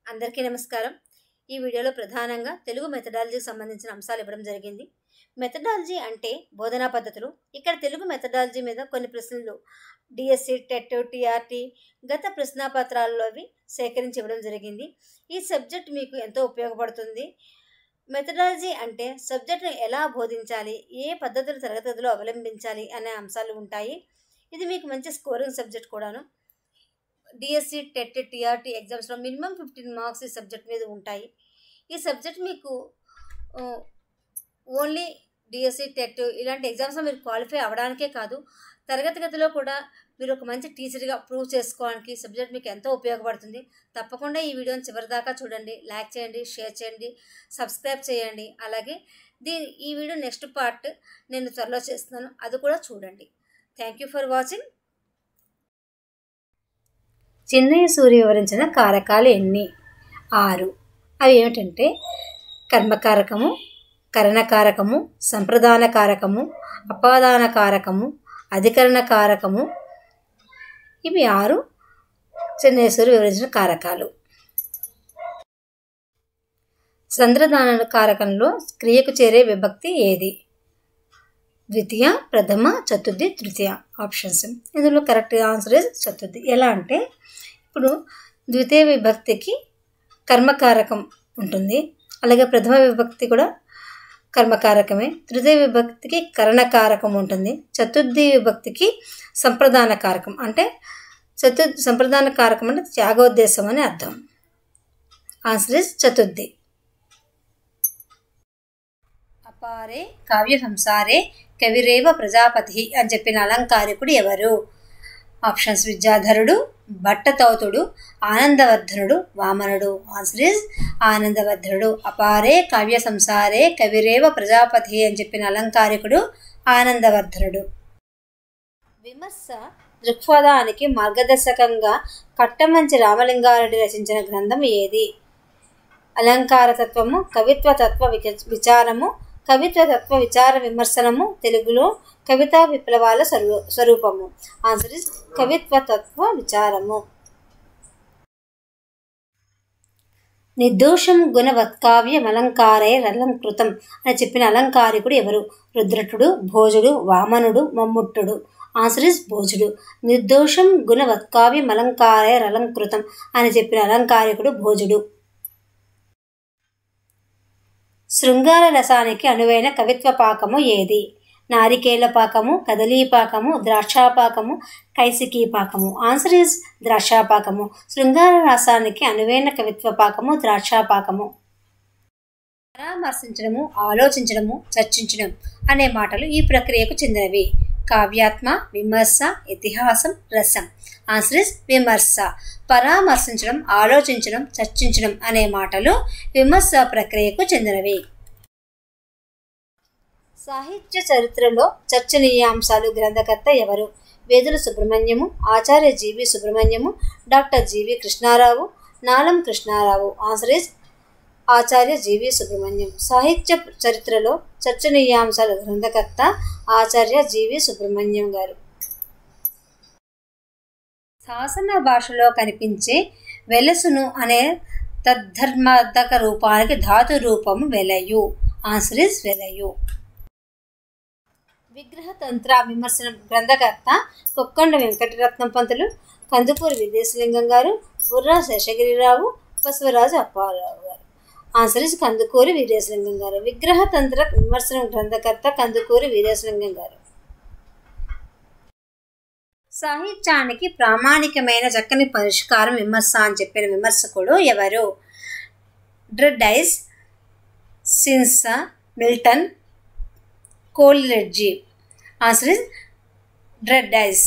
అందరికీ నమస్కారం ఈ వీడియోలో ప్రధానంగా తెలుగు మెథడాలజీకి సంబంధించిన అంశాలు ఇవ్వడం జరిగింది మెథడాలజీ అంటే బోధనా పద్ధతులు ఇక్కడ తెలుగు మెథడాలజీ మీద కొన్ని ప్రశ్నలు డిఎస్సి టెట్ టీఆర్టీ గత ప్రశ్నాపత్రాల్లో అవి సేకరించి ఇవ్వడం జరిగింది ఈ సబ్జెక్ట్ మీకు ఎంతో ఉపయోగపడుతుంది మెథడాలజీ అంటే సబ్జెక్టును ఎలా బోధించాలి ఏ పద్ధతులు తరగతిలో అవలంబించాలి అనే అంశాలు ఉంటాయి ఇది మీకు మంచి స్కోరింగ్ సబ్జెక్ట్ కూడాను డిఎస్సి టెట్ టీఆర్టీ ఎగ్జామ్స్లో మినిమం ఫిఫ్టీన్ మార్క్స్ ఈ సబ్జెక్ట్ మీద ఉంటాయి ఈ సబ్జెక్ట్ మీకు ఓన్లీ డిఎస్సి టెట్ ఇలాంటి ఎగ్జామ్స్లో మీరు క్వాలిఫై అవ్వడానికే కాదు తరగతి గదిలో కూడా మీరు ఒక మంచి టీచర్గా ప్రూవ్ చేసుకోవడానికి సబ్జెక్ట్ మీకు ఎంతో ఉపయోగపడుతుంది తప్పకుండా ఈ వీడియోని చివరిదాకా చూడండి లైక్ చేయండి షేర్ చేయండి సబ్స్క్రైబ్ చేయండి అలాగే దీని ఈ వీడియో నెక్స్ట్ పార్ట్ నేను త్వరలో చేస్తున్నాను అది కూడా చూడండి thank you for watching Chinnayya Surya వివరించిన కారకాలు ఎన్ని ఆరు అవి ఏమిటంటే కర్మకారకము కరణకారకము సంప్రదాన కారకము అపాదాన కారకము అధికరణ కారకము ఇవి ఆరు చెన్నయ్య సూర్య వివరించిన కారకాలు సంద్రదాన కారకంలో క్రియకు చేరే విభక్తి ఏది ద్వితీయ ప్రథమ చతుర్థి తృతీయ ఆప్షన్స్ ఇందులో కరెక్ట్ ఆన్సర్ ఇస్ చతుర్థి ఎలా అంటే ఇప్పుడు ద్వితీయ విభక్తికి కర్మకారకం ఉంటుంది అలాగే ప్రథమ విభక్తి కూడా కర్మకారకమే తృతీయ విభక్తికి కరణకారకం ఉంటుంది చతుర్థి విభక్తికి సంప్రదాన కారకం అంటే చతు సంప్రదాన కారకం అంటే త్యాగోద్దేశం అని అర్థం ఆన్సర్ ఇస్ చతుర్థి అపారే కావ్య సంసారే కవిరేవ ప్రజాపతి అని చెప్పిన అలంకారికుడు ఎవరు ఆప్షన్స్ విద్యాధరుడు భట్టతౌతుడు ఆనందవర్ధనుడు వామనుడు ఆన్సర్ ఇస్ ఆనందవర్ధనుడు అపారే కావ్య సంసారే కవిరేవ ప్రజాపతి అని చెప్పిన అలంకారికుడు ఆనందవర్ధనుడు విమర్శ దృక్పథానికి మార్గదర్శకంగా కట్టమంచి రామలింగారెడ్డి రచించిన గ్రంథం ఏది అలంకారతత్వము కవిత్వతత్వ విచారము కవిత్వ తత్వ విచార విమర్శనము తెలుగులో కవితా విప్లవాల స్వరూ స్వరూపము ఆన్సర్ ఇస్ కవిత్వ తత్వ విచారము నిర్దోషం గుణవత్కావ్యం అలంకారే అలంకృతం అని చెప్పిన అలంకారికుడు ఎవరు రుద్రటుడు భోజుడు వామనుడు మమ్ముట్టుడు ఆన్సర్ ఇస్ భోజుడు నిర్దోషం గుణవత్కావ్యం అలంకారే అలంకృతం అని చెప్పిన అలంకారికుడు భోజుడు శృంగార రసానికి అనువైన కవిత్వ పాకము ఏది నారికేల పాకము కదలీపాకము ద్రాక్షాపాకము కైసికీ పాకము ఆన్సర్ ఇస్ ద్రాక్షాపాకము శృంగార రసానికి అనువైన కవిత్వ పాకము ద్రాక్షాపాకము పరామర్శించడము ఆలోచించడము చర్చించడం అనే మాటలు ఈ ప్రక్రియకు చెందినవి కావ్యాత్మ విమర్శ ఇతిహాసం రసం ఆన్సర్ ఇస్ విమర్శ పరామర్శించడం ఆలోచించడం చర్చించడం అనే మాటలు విమర్శ ప్రక్రియకు చెందినవి సాహిత్య చరిత్రలో చర్చనీయాంశాలు గ్రంథకర్త ఎవరు వేదుల సుబ్రహ్మణ్యము ఆచార్య జీవి సుబ్రహ్మణ్యము doctor G V Krishnarao Nalam Krishnarao answer is Acharya G V Subrahmanyam సాహిత్య చరిత్రలో చర్చనీయాంశాల గ్రంథకర్త ఆచార్య జీవి సుబ్రహ్మణ్యం గారు శాసన భాషలో కనిపించే వెలసును అనే తద్ధర్మార్థక రూపానికి ధాతు రూపము వెలయు ఆన్సర్ ఇస్ వెలయు విగ్రహతంత్ర విమర్శన గ్రంథకర్త కొక్కండ వెంకటరత్నం పంతులు కందుకూరి విదేశలింగం గారు బుర్రా శేషగిరిరావు బసవరాజు అప్పారావు గారు ఆన్సర్ ఇస్ కందుకూరి వీరేశలింగం గారు విగ్రహతంత్ర విమర్శన గ్రంథకర్త కందుకూరి వీరేశలింగం గారు సాహిత్యానికి ప్రామాణికమైన చక్కని పరిష్కారం విమర్శ అని చెప్పిన విమర్శకుడు ఎవరు డ్రెడ్డైస్ సిన్సా Milton Coleridge answer is Dryden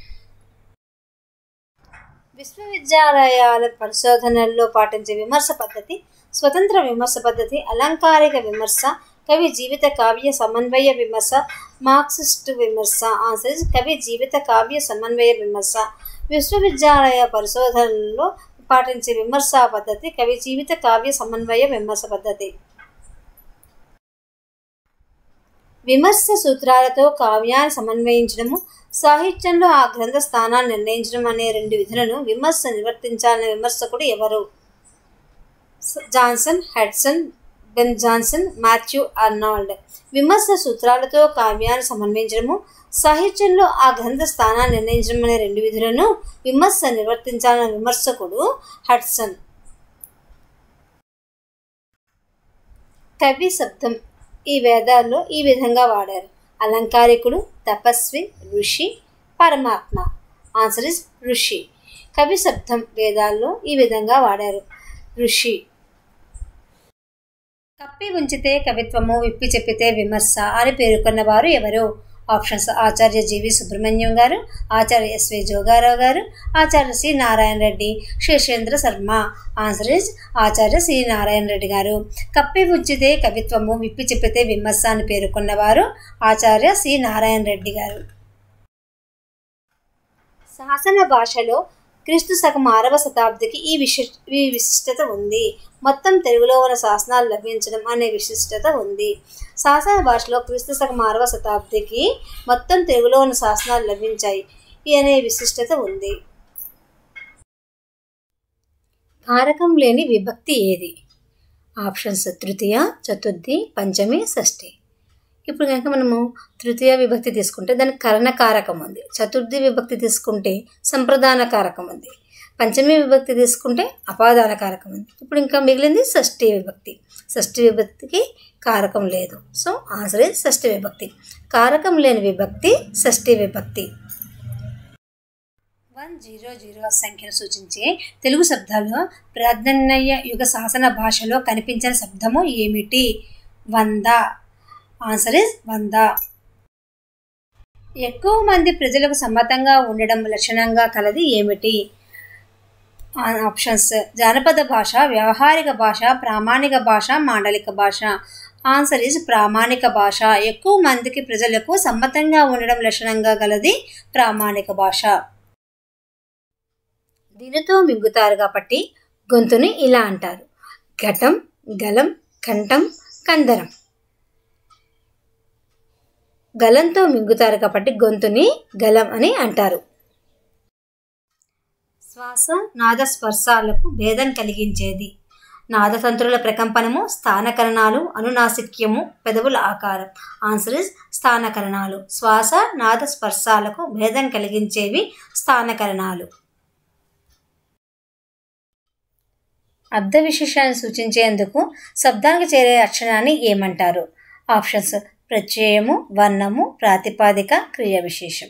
విశ్వవిద్యాలయాల పరిశోధనల్లో పాటించే విమర్శ పద్ధతి స్వతంత్ర విమర్శ పద్ధతి అలంకారిక విమర్శ కవి జీవిత కావ్య సమన్వయ విమర్శ మార్క్సిస్ట్ విమర్శ ఆన్సర్ కవి జీవిత కావ్య సమన్వయ విమర్శ విశ్వవిద్యాలయ పరిశోధనల్లో పాటించే విమర్శా పద్ధతి కవి జీవిత కావ్య సమన్వయ విమర్శ పద్ధతి విమర్శ సూత్రాలతో కావ్యాన్ని సమన్వయించడము సాహిత్యంలో ఆ గ్రంథ స్థానాన్ని నిర్ణయించడం అనే రెండు విధులను విమర్శ నిర్వర్తించాలనే విమర్శకుడు ఎవరు Johnson Hudson Ben Jonson Matthew Arnold విమర్శ సూత్రాలతో కావ్యాన్ని సమన్వయించడము సాహిత్యంలో ఆ గ్రంథ స్థానాన్ని నిర్ణయించడం అనే రెండు విధులను విమర్శ నిర్వర్తించాలన్న విమర్శకుడు హడ్సన్ కవి శబ్దం ఈ వేదాల్లో ఈ విధంగా వాడారు అలంకారికుడు తపస్వి ఋషి పరమాత్మ ఆన్సర్ ఇస్ ఋషి కవి శబ్దం వేదాల్లో ఈ విధంగా వాడారు ఋషి కప్పి ఉంచితే కవిత్వము విప్పి చెప్పితే విమర్శ అని పేర్కొన్న వారు ఎవరు ఆప్షన్స్ ఆచార్య జీవి సుబ్రహ్మణ్యం గారు ఆచార్య ఎస్వి జోగారావు గారు Acharya C Narayana Reddy Seshendra Sharma answer is Acharya C Narayana Reddy గారు కప్పి ఉంచితే కవిత్వము విప్పి చెప్పితే విమర్శ అని పేర్కొన్నవారు ఆచార్య సి నారాయణ రెడ్డి గారు శాసన భాషలో క్రీస్తు శకం ఆరవ శతాబ్దికి ఈ విశి ఈ విశిష్టత ఉంది మొత్తం తెలుగులో ఉన్న శాసనాలు లభించడం అనే విశిష్టత ఉంది శాసన భాషలో క్రీస్తు శకం ఆరవ శతాబ్దికి మొత్తం తెలుగులో ఉన్న శాసనాలు లభించాయి ఈ అనే విశిష్టత ఉంది కారకం లేని విభక్తి ఏది ఆప్షన్స్ తృతీయ చతుర్థి పంచమి షష్ఠి ఇప్పుడు కనుక మనము తృతీయ విభక్తి తీసుకుంటే దానికి కరణకారకం ఉంది చతుర్థి విభక్తి తీసుకుంటే సంప్రదాన కారకం ఉంది పంచమి విభక్తి తీసుకుంటే అపాదాన కారకం ఉంది ఇప్పుడు ఇంకా మిగిలింది షష్ఠి విభక్తి షష్ఠి విభక్తికి కారకం లేదు సో ఆన్సర్ ఇస్ షష్ఠి విభక్తి కారకం లేని విభక్తి షష్ఠి విభక్తి వన్ జీరో జీరో సంఖ్యను సూచించే తెలుగు శబ్దాల్లో ప్రాధాన్య యుగ శాసన భాషలో కనిపించిన శబ్దము ఏమిటి వంద ఆన్సర్ ఇస్ వంద ఎక్కువ మంది ప్రజలకు సమ్మతంగా ఉండడం లక్షణంగా కలది ఏమిటి ఆప్షన్స్ జానపద భాష వ్యవహారిక భాష ప్రామాణిక భాష మాండలిక భాష ఆన్సర్ ఇస్ ప్రామాణిక భాష ఎక్కువ మందికి ప్రజలకు సమ్మతంగా ఉండడం లక్షణంగా గలది ప్రామాణిక భాష దీనితో మింగుతారు కాబట్టి గొంతుని ఇలా అంటారు ఘటం గలం కంఠం కందరం గలంతో మింగుతారు కాబట్టి గొంతుని గలం అని అంటారు శ్వాస నాద స్పర్శాలకు భేదం కలిగించేది నాదతంత్రుల ప్రకంపనము స్థానకరణాలు అనునాసిక్యము పెదవుల ఆకారం ఆన్సర్ ఇస్ స్థానకరణాలు శ్వాస నాద స్పర్శాలకు భేదం కలిగించేవి స్థానకరణాలు అర్ధ విశేషాన్ని సూచించేందుకు శబ్దానికి చేరే అక్షరాన్ని ఏమంటారు ఆప్షన్స్ ప్రత్యయము వర్ణము ప్రాతిపాదిక క్రియ విశేషం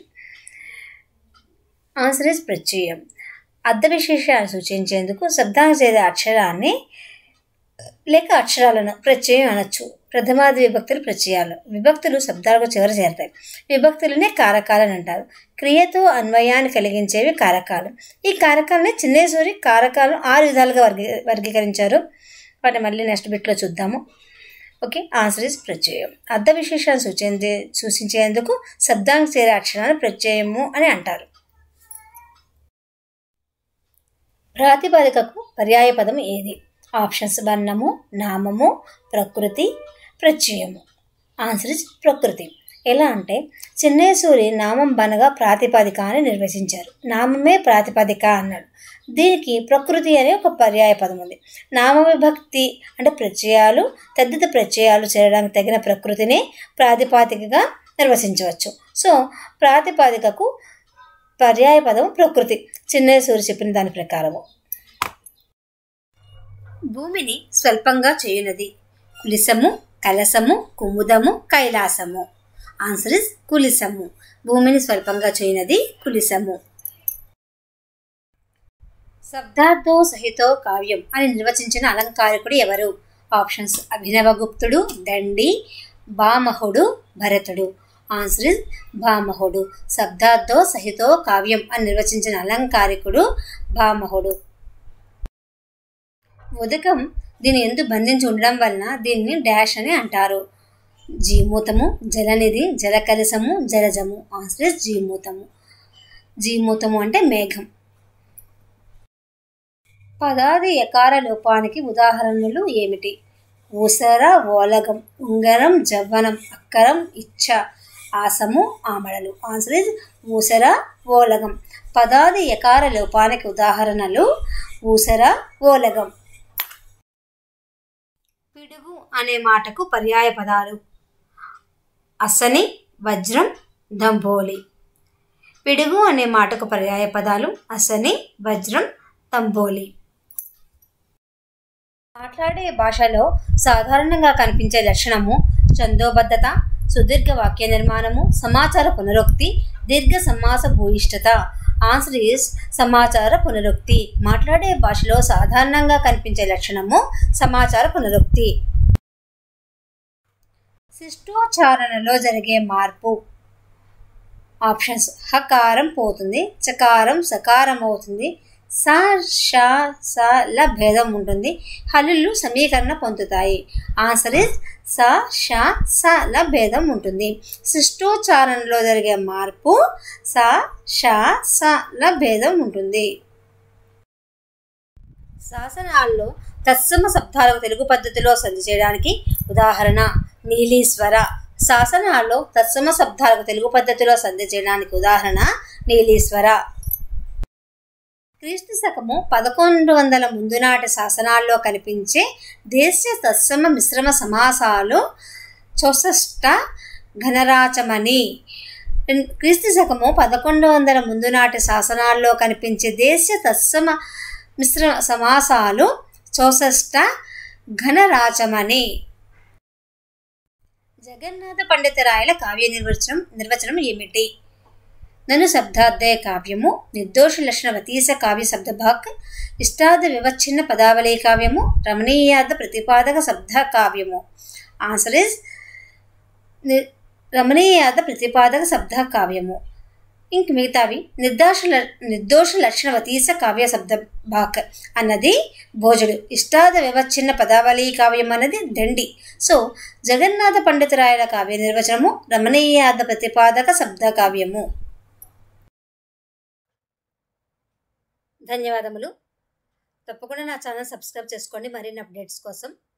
ఆన్సర్ ఇస్ ప్రత్యయం అర్ధ విశేషాన్ని సూచించేందుకు శబ్దానికి చేరే అక్షరాన్ని లేక అక్షరాలను ప్రత్యయం అనొచ్చు ప్రథమాది విభక్తులు ప్రత్యయాలు విభక్తులు శబ్దాలకు చివర చేరతాయి విభక్తులనే కారకాలని అంటారు క్రియతో అన్వయాన్ని కలిగించేవి కారకాలు ఈ కారకాలని చిన్నేశ్వరి కారకాలను ఆరు విధాలుగా వర్గీ వర్గీకరించారు వాటిని మళ్ళీ నెక్స్ట్ బిట్లో చూద్దాము ఓకే ఆన్సర్ ఇస్ ప్రత్యయం అర్ధ విశేషాన్ని సూచించే సూచించేందుకు శబ్దానికి చేరే అక్షరాన్ని ప్రత్యయము అని అంటారు ప్రాతిపదికకు పర్యాయ పదం ఏది ఆప్షన్స్ వర్ణము నామము ప్రకృతి ప్రత్యయము ఆన్సర్ ఇస్ ప్రకృతి ఎలా అంటే చిన్నేసూరి నామం బనగా ప్రాతిపదిక అని నిర్వచించారు నామమే ప్రాతిపదిక అన్నాడు దీనికి ప్రకృతి అనే ఒక పర్యాయ పదం ఉంది నామ విభక్తి అంటే ప్రత్యయాలు తద్దిత ప్రత్యయాలు చేరడానికి తగిన ప్రకృతిని ప్రాతిపాదికగా నిర్వచించవచ్చు సో ప్రాతిపాదికకు పర్యాయ పదం ప్రకృతి చిన్నేసూరి చెప్పిన దాని ప్రకారము భూమిని స్వల్పంగా చేయునది కులిసము కలసము కుముదము కైలాసము ఆన్సర్ ఇస్ కులిసము భూమిని స్వల్పంగా చేయనది కులిసము శబ్దార్థో సహితో కావ్యం అని నిర్వచించిన అలంకారకుడు ఎవరు ఆప్షన్స్ అభినవగుప్తుడు దండి బామహుడు భరతుడు ఆన్సర్ ఇస్ భామహుడు శబ్దార్థో సహితో కావ్యం అని నిర్వచించిన అలంకారికుడు భామహుడు ఉదకం దీని ఎందు బంధించి ఉండడం వలన దీన్ని డాష్ అని అంటారు జీమూతము జలనిధి జలకలసము జలజము ఆన్సర్ ఇస్ జీమూతము జీమూతము అంటే మేఘం పదాది ఎకార లోపానికి ఉదాహరణలు ఏమిటి ఊసర ఓలగం ఉంగరం జవ్వనం అక్కరం ఇచ్చ ఆసము ఆమడలు ఆన్సర్ ఇస్ ఊసర ఓలగం పదాది ఎకార లోపానికి ఉదాహరణలు ఊసర ఓలగం పిడుగు అనే మాటకు పర్యాయ పదాలు అసని వజ్రం దంబోలి పిడుగు అనే మాటకు పర్యాయ పదాలు అసని వజ్రం తంబోలి మాట్లాడే భాషలో సాధారణంగా కనిపించే లక్షణము చందోబద్ధత సుదీర్ఘ వాక్య నిర్మాణము సమాచార పునరుక్తి దీర్ఘ సమాస భూయిష్టత ఆన్సర్ ఈస్ సమాచార పునరుక్తి మాట్లాడే భాషలో సాధారణంగా కనిపించే లక్షణము సమాచార పునరుక్తి శిష్టోచ్చారణలో జరిగే మార్పు ఆప్షన్స్ హకారం పోతుంది చకారం సకారం అవుతుంది స ష స ల భేదం ఉంటుంది హల్లులు సమీకరణ పొందుతాయి ఆన్సర్ ఇస్ స ష స ల భేదం ఉంటుంది శిష్టోచ్చారణలో జరిగే మార్పు స ష స ల భేదం ఉంటుంది శాసనాల్లో తత్సమ శబ్దాలకు తెలుగు పద్ధతిలో సంధి చేయడానికి ఉదాహరణ నీలీశ్వర శాసనాల్లో తత్సమ శబ్దాలకు తెలుగు పద్ధతిలో సంధి చేయడానికి ఉదాహరణ నీలీశ్వర క్రీస్తు శకము పదకొండు వందల ముందు నాటి శాసనాల్లో కనిపించే దేశీయ తత్సమ మిశ్రమ సమాసాలు చౌసష్ట ఘనరాచమని క్రీస్తు శకము పదకొండు వందల ముందు నాటి శాసనాల్లో కనిపించే దేశీయ తత్సమ మిశ్రమ సమాసాలు చౌసష్ట ఘనరాచమని జగన్నాథ పండితరాయల కావ్య నిర్వచనం నిర్వచనం ఏమిటి నను శబ్దాధ్యాయ కావ్యము నిర్దోష లక్షణ వతీస కావ్య శబ్దభాక్ ఇష్టాద వివచ్ఛిన్న పదావళి కావ్యము రమణీయాద ప్రతిపాదక శబ్ద కావ్యము ఆన్సర్ ఇస్ రమణీయాద ప్రతిపాదక శబ్ద కావ్యము ఇంక మిగతావి నిర్దోష నిర్దోష లక్షణ వతీస కావ్య శబ్ద భాక్ అన్నది భోజుడు ఇష్టాద వివచ్ఛిన్న పదావళి కావ్యం అన్నది దండి సో జగన్నాథ పండితురాయల కావ్య నిర్వచనము రమణీయాద ప్రతిపాదక శబ్ద కావ్యము ధన్యవాదములు తప్పకుండా నా ఛానల్ సబ్స్క్రైబ్ చేసుకోండి మరిన్ని అప్డేట్స్ కోసం